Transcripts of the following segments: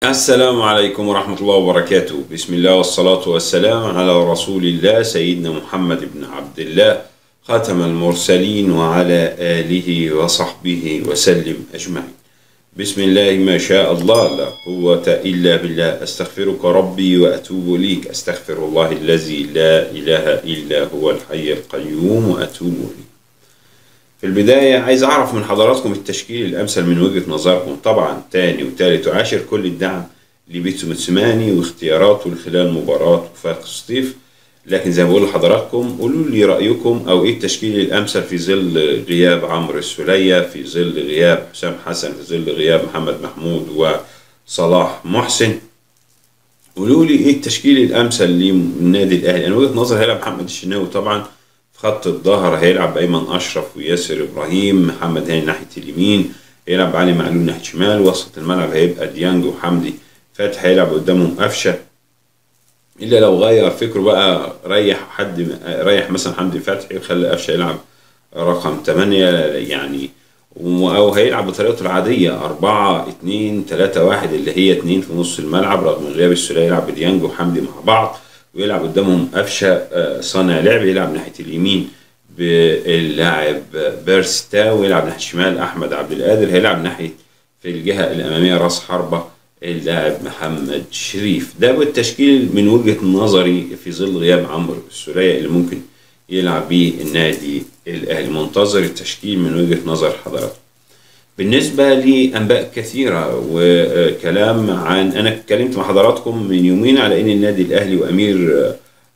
السلام عليكم ورحمة الله وبركاته بسم الله والصلاة والسلام على رسول الله سيدنا محمد بن عبد الله خاتم المرسلين وعلى آله وصحبه وسلم أجمعين بسم الله ما شاء الله لا قوة إلا بالله أستغفرك ربي وأتوب إليك أستغفر الله الذي لا إله إلا هو الحي القيوم وأتوب إليه في البداية عايز أعرف من حضراتكم التشكيل الأمثل من وجهة نظركم طبعا تاني وتالت وعاشر كل الدعم لبيتسو متسماني واختياراته خلال مباراة وفاق سطيف لكن زي ما بقول لحضراتكم قولوا لي رأيكم أو إيه التشكيل الأمثل في ظل غياب عمرو السولية في ظل غياب حسام حسن في ظل غياب محمد محمود وصلاح محسن قولوا لي إيه التشكيل الأمثل للنادي الأهلي أنا وجهة نظري هيلعب محمد الشناوي طبعا في خط الظهر هيلعب بأيمن أشرف وياسر إبراهيم محمد هاني ناحية اليمين هيلعب علي معلول ناحية شمال وسط الملعب هيبقى ديانج وحمدي فتحي هيلعب قدامهم قفشة إلا لو غير فكره بقى ريح حد ريح مثلا حمدي فتحي وخلى قفشة يلعب رقم 8 يعني أو هيلعب بطريقته العادية 4 2 3 1 اللي هي 2 في نص الملعب رغم غياب السولية يلعب بديانج وحمدي مع بعض ويلعب قدامهم قفشه صانع لعب يلعب ناحيه اليمين باللاعب بيرستا ويلعب ناحيه الشمال احمد عبد القادر هيلعب ناحيه في الجهه الاماميه راس حربه اللاعب محمد شريف ده بالتشكيل من وجهه نظري في ظل غياب عمرو السوليه اللي ممكن يلعب بيه النادي الاهلي منتظر التشكيل من وجهه نظر حضراتكم بالنسبة لأنباء كثيرة وكلام عن أنا اتكلمت مع حضراتكم من يومين على أن النادي الأهلي وأمير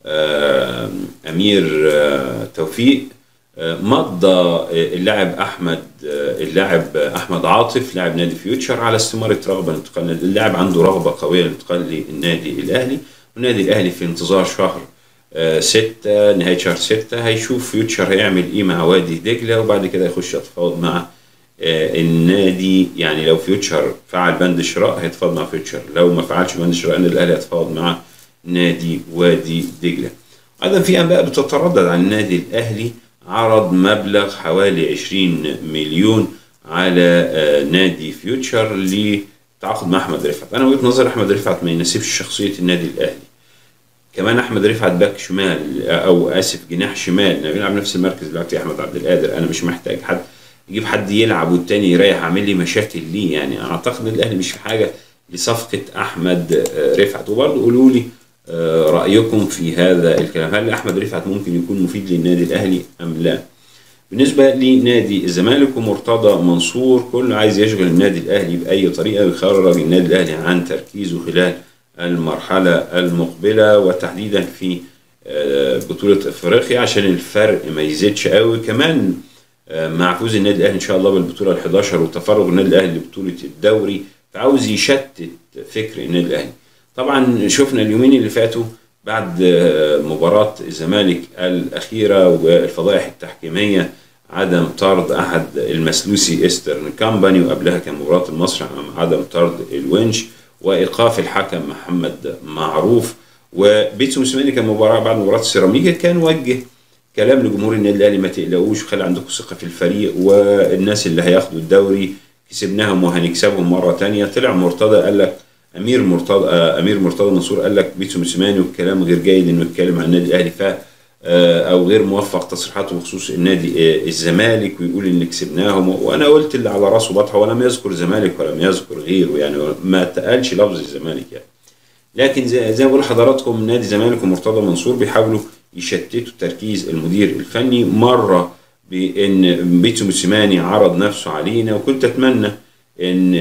أمير توفيق مضى اللاعب أحمد اللاعب أحمد عاطف لاعب نادي فيوتشر على استمارة رغبة الانتقال اللاعب عنده رغبة قوية للانتقال للنادي الأهلي والنادي الأهلي في انتظار شهر ستة نهاية شهر ستة هيشوف فيوتشر هيعمل إيه مع وادي دجلة وبعد كده يخش يتفاوض مع النادي يعني لو فيوتشر فعل بند شراء هيتفاوض مع فيوتشر لو ما فعلش بند شراء النادي الاهلي هيتفاوض مع نادي وادي دجله ايضا في انباء بتتردد عن النادي الاهلي عرض مبلغ حوالي 20 مليون على نادي فيوتشر لتعاقد مع احمد رفعت انا وجهه نظري احمد رفعت ما يناسبش شخصيه النادي الاهلي كمان احمد رفعت باك شمال او اسف جناح شمال بيلعب نفس المركز اللي لعب احمد عبد القادر انا مش محتاج حد يجيب حد يلعب والتاني يريح عامل لي مشاكل ليه يعني اعتقد ان الاهلي مش في حاجه لصفقه احمد رفعت وبرضه قولوا لي رايكم في هذا الكلام هل احمد رفعت ممكن يكون مفيد للنادي الاهلي ام لا بالنسبه لنادي الزمالك ومرتضى منصور كل عايز يشغل النادي الاهلي باي طريقه ويخرج النادي الاهلي عن تركيزه خلال المرحله المقبله وتحديدا في بطوله افريقيا عشان الفرق ما يزيدش قوي كمان مع فوز النادي الاهلي ان شاء الله بالبطوله ال11 وتفرغ النادي الاهلي لبطوله الدوري فعاوز يشتت فكر النادي الاهلي طبعا شفنا اليومين اللي فاتوا بعد مباراة الزمالك الأخيرة والفضائح التحكيمية عدم طرد أحد المسلوسي إسترن كامباني وقبلها كان مباراة المصري عدم طرد الونش وإيقاف الحكم محمد معروف وبيتسو موسيماني كان مباراة بعد مباراة السيراميكا كان وجه كلام لجمهور النادي الاهلي ما تقلقوش وخلي عندكم ثقه في الفريق والناس اللي هياخدوا الدوري كسبناهم وهنكسبهم مره تانية طلع مرتضى قال لك امير مرتضى امير مرتضى منصور قال لك بيتسو موسيماني والكلام غير جيد انه يتكلم عن النادي الاهلي ف او غير موفق تصريحاته بخصوص النادي الزمالك ويقول ان كسبناهم وانا قلت اللي على راسه بطحه ولم يذكر زمالك ولم يذكر غيره يعني ما اتقالش لفظ الزمالك يعني لكن زي, زي ما بقول لحضراتكم نادي الزمالك ومرتضى منصور بيحاولوا يشتتوا تركيز المدير الفني مره بان بيتسو موسيماني عرض نفسه علينا وكنت اتمنى ان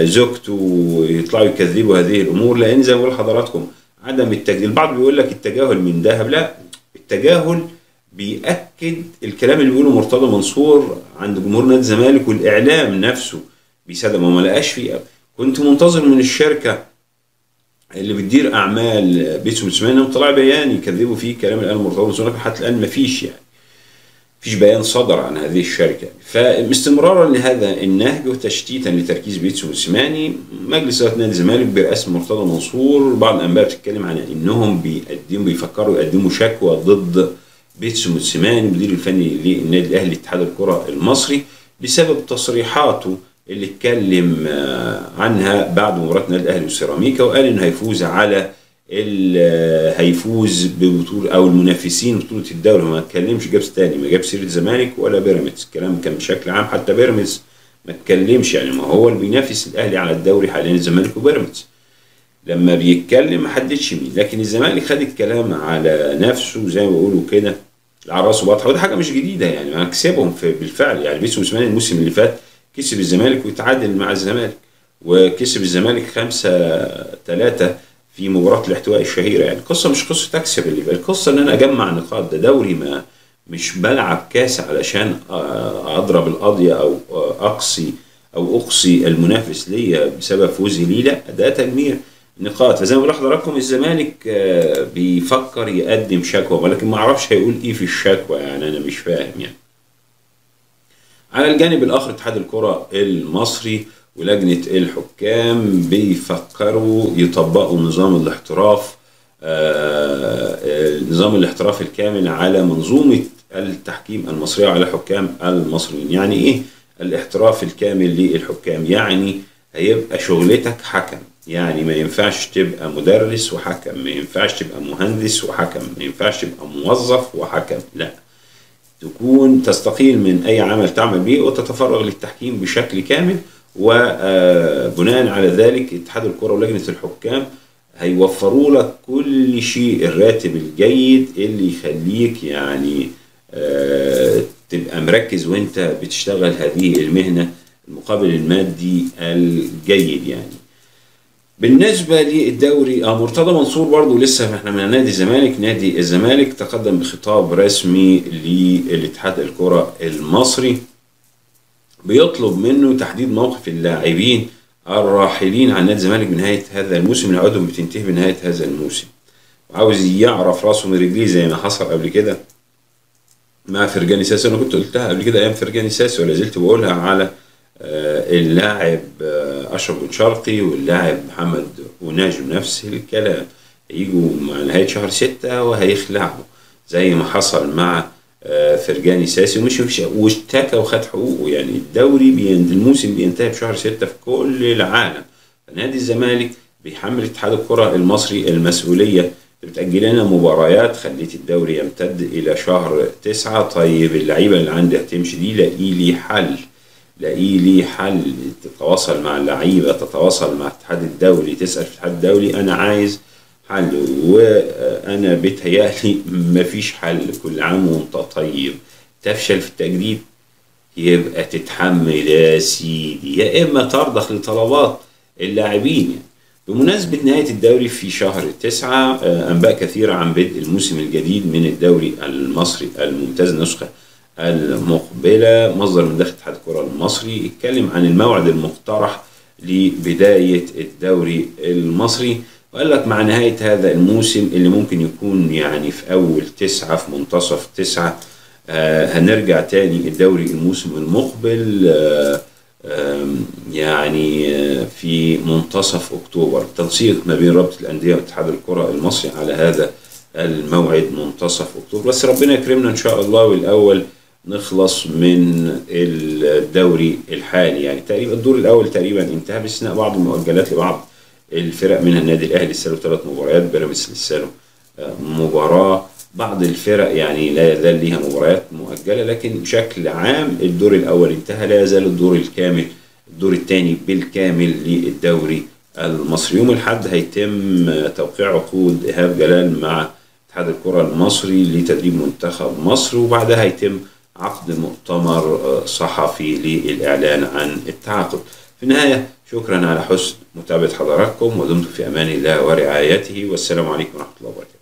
زوجته يطلعوا يكذبوا هذه الامور لان زي ما بقول لحضراتكم عدم التجاهل البعض بيقول لك التجاهل من ذهب لا التجاهل بيأكد الكلام اللي بيقوله مرتضى منصور عند جمهور نادي الزمالك والاعلام نفسه بيصدق ما لقاش فيه كنت منتظر من الشركه اللي بتدير اعمال بيتسو موسيماني طلع بيان يكذبوا فيه كلام اللي قاله مرتضى منصور حتى الان ما فيش يعني فيش بيان صدر عن هذه الشركه فاستمرارا لهذا النهج وتشتيتا لتركيز بيتسو موسيماني مجلس اداره نادي الزمالك برئاسه مرتضى منصور بعض الانباء بتتكلم عن انهم بيقدموا بيفكروا يقدموا شكوى ضد بيتسو موسيماني المدير الفني للنادي الاهلي اتحاد الكره المصري بسبب تصريحاته اللي اتكلم آه، عنها بعد مباراه النادي الاهلي وسيراميكا وقال انه هيفوز على ال- هيفوز ببطوله او المنافسين بطوله الدوري ما اتكلمش جاب تاني ما جاب سيره الزمالك ولا بيراميدز الكلام كان بشكل عام حتى بيراميدز ما اتكلمش يعني ما هو اللي بينافس الاهلي على الدوري حاليا الزمالك وبيراميدز لما بيتكلم ما حددش مين لكن الزمالك خد الكلام على نفسه زي ما بيقولوا كده على راسه بطحه وده حاجه مش جديده يعني انا كسبهم في بالفعل يعني بيسو عثمان الموسم اللي فات كسب الزمالك وتعادل مع الزمالك وكسب الزمالك خمسة ثلاثة في مباراة الاحتواء الشهيرة يعني القصة مش قصة أكسب اللي بقى القصة إن أنا أجمع نقاط ده دوري ما مش بلعب كاس علشان آه، أضرب القضية أو آه، أقصي أو أقصي المنافس ليا بسبب فوزي ليه لا ده تجميع نقاط فزي ما بقول لحضراتكم الزمالك آه، بيفكر يقدم شكوى ولكن ما اعرفش هيقول ايه في الشكوى يعني انا مش فاهم يعني على الجانب الاخر اتحاد الكره المصري ولجنه الحكام بيفكروا يطبقوا نظام الاحتراف آه، آه، نظام الاحتراف الكامل على منظومه التحكيم المصريه وعلى حكام المصريين يعني ايه الاحتراف الكامل للحكام يعني هيبقى شغلتك حكم يعني ما ينفعش تبقى مدرس وحكم ما ينفعش تبقى مهندس وحكم ما ينفعش تبقى موظف وحكم لا تكون تستقيل من اي عمل تعمل به وتتفرغ للتحكيم بشكل كامل وبناء على ذلك اتحاد الكره ولجنه الحكام هيوفروا لك كل شيء الراتب الجيد اللي يخليك يعني آه، تبقى مركز وانت بتشتغل هذه المهنه المقابل المادي الجيد يعني بالنسبه للدوري اه مرتضى منصور برضو لسه احنا من نادي الزمالك نادي الزمالك تقدم بخطاب رسمي للاتحاد الكره المصري بيطلب منه تحديد موقف اللاعبين الراحلين عن نادي الزمالك بنهايه هذا الموسم اللي عقودهم بتنتهي بنهايه هذا الموسم وعاوز يعرف راسه من رجليه زي ما حصل قبل كده مع فرجاني ساسي انا كنت قلتها قبل كده ايام فرجاني ساسي ولا زلت بقولها على آه، اللاعب آه، اشرف بن شرقي واللاعب محمد وناجم نفس الكلام هيجوا مع نهايه شهر ستة وهيخلعوا زي ما حصل مع آه، فرجاني ساسي ومش مش واشتكى وخد حقوقه يعني الدوري بين الموسم بينتهي بشهر ستة في كل العالم نادي الزمالك بيحمل اتحاد الكرة المصري المسؤولية بتأجل لنا مباريات خليت الدوري يمتد إلى شهر تسعة طيب اللعيبة اللي عندي هتمشي دي لاقي لي حل لاقي لي حل تتواصل مع اللعيبة تتواصل مع الاتحاد الدولي تسأل في الاتحاد الدولي أنا عايز حل وأنا بيتهيألي مفيش حل كل عام وأنت طيب تفشل في التجديد يبقى تتحمل يا سيدي يا إما ترضخ لطلبات اللاعبين يعني. بمناسبة نهاية الدوري في شهر تسعة آه، أنباء كثيرة عن بدء الموسم الجديد من الدوري المصري الممتاز النسخة المقبلة مصدر من داخل اتحاد الكرة المصري اتكلم عن الموعد المقترح لبداية الدوري المصري وقال لك مع نهاية هذا الموسم اللي ممكن يكون يعني في أول تسعة في منتصف تسعة آه هنرجع تاني الدوري الموسم المقبل آه آم، يعني آه، في منتصف اكتوبر تنسيق ما بين رابطه الانديه واتحاد الكره المصري على هذا الموعد منتصف اكتوبر بس ربنا يكرمنا ان شاء الله والاول نخلص من الدوري الحالي يعني تقريبا الدور الاول تقريبا انتهى باستثناء بعض المؤجلات لبعض الفرق منها النادي الاهلي لسه له ثلاث مباريات بيراميدز لسه له آه، مباراه بعض الفرق يعني لا يزال ليها مباريات مؤجله لكن بشكل عام الدور الاول انتهى لا يزال الدور الكامل الدور الثاني بالكامل للدوري المصري يوم الاحد هيتم توقيع عقود ايهاب جلال مع اتحاد الكره المصري لتدريب منتخب مصر وبعدها هيتم عقد مؤتمر آه، صحفي للاعلان عن التعاقد في النهايه شكرا على حسن متابعه حضراتكم ودمتم في امان الله ورعايته والسلام عليكم ورحمه الله وبركاته